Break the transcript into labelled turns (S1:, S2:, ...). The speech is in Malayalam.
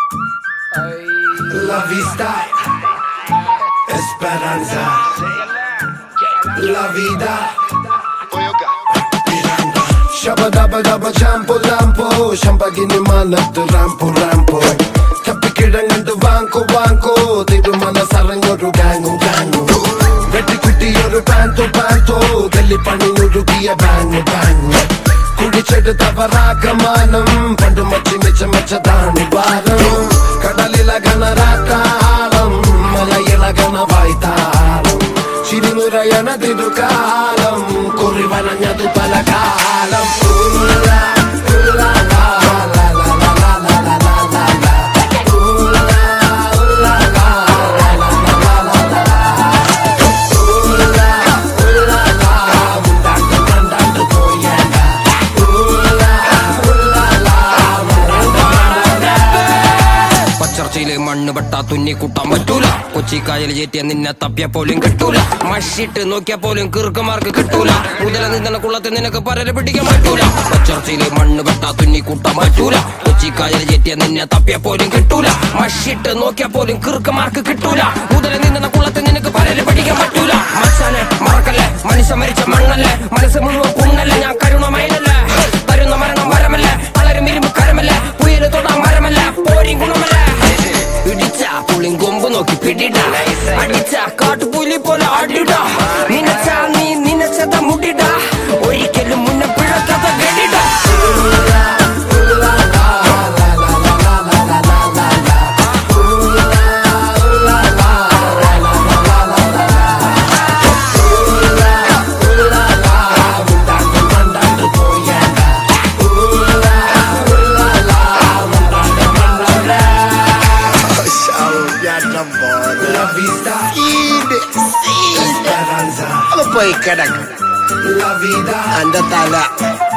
S1: La vista, esperanza, la vida. ശബദബദബ ചാമ്പോ ലാമ്പോ ശമ്പകിനി മാനത്ത് റാമ്പോ റാമ്പോ തപ്പിക്കിഴങ്ങണ്ട് വാങ്കോ വാങ്കോ തിരുമനസറങ്ങൊരു ഗാങ്ങു ഗാങ്ങു വെട്ടിക്കുട്ടിയൊരു പാന്തോ പാന്തോ തല്ലിപ്പണിഞ്ഞൊരുക്കിയ ബാങ്ങു ബാങ്ങു കുടിച്ചെടുത്ത പരാഗമാനം പണ്ട് മച്ചി മെച്ച മെച്ചതാണ് ഭാരം കടലിലകണ രാത്താളം മലയിളകണ വായ്ത്താളം ചിരിനുരയണ തിരുകാലം കുറിവനഞ്ഞതു പല കാലം ഉള്ള, ഉള്ള, ലാ, ലാ, ലാ, ലാ, ലാ, ലാ, ലാ, ലാ, ലാ, ലാ. ഉള്ള, ഉള്ള, ലാ, ലാ, ലാ, ലാ, ലാ, ലാ, ലാ. ഉള്ള, ഉള്ള, ലാ, മുണ്ടാണ്ട് മണ്ടാണ്ട് പോയേണ്ട. ഉള്ള, ഉള്ള, ലാ, മുണ്ടാണ്ട് മണ്ടാണ്ട്
S2: പച്ചർച്ചയില് മണ്ണ് പെട്ടാ തുന്നി കൂട്ടാൻ പറ്റൂല കൊച്ചിക്കായൽ ചേറ്റിയ നിന്നെ തപ്പിയ പോലും കിട്ടൂല മഷിട്ട് നോക്കിയ പോലും കിറുക്കമാർക്ക് കിട്ടൂല മുതല നിന്ന കുളത്തിൽ നിനക്ക് പരല് പിടിക്കാൻ പറ്റൂല പച്ചർച്ചയില് മണ്ണ് പെട്ടാ തുന്നി കൂട്ടാൻ പറ്റൂല കൊച്ചിക്കായൽ ചേറ്റിയ നിന്നെ തപ്പിയ പോലും കിട്ടൂല മഷിട്ട് നോക്കിയ പോലും കിറുക്കമാർക്ക് കിട്ടൂല മുതല നിന്ന കുളത്തിൽ നിനക്ക് പരല് പിടിക്കാൻ പറ്റൂല മച്ചാനെ മറക്കല്ലേ മനുഷ്യ മരിച്ച മണ്ണല്ലേ മനസ്സ് മുഴുവൻ പുണ്ണല്ലേ ഞാൻ കരുണമയനല്ലേ വരുന്ന മരണം മരമല്ലേ വളരും ഇരുമ്പ് കരമല്ലേ പുയല് തൊടാൻ മരമല്ല പോരിൻ ഗുണമല്ലേ ഇടിച്ച പുളിയും കൊമ്പ് നോക്കി പിടിട അടിച്ച കാട്ടുപുലി പോലെ അടിട നിനച്ച നീ നിനച്ചത മുടിട ഒരിക്കലും മുന്നെ പിഴക്കഥ കേട്ടിട
S1: La vista, esperanza,
S3: പോയി കിടക്ക്
S1: la vida.
S3: എന്റെ തല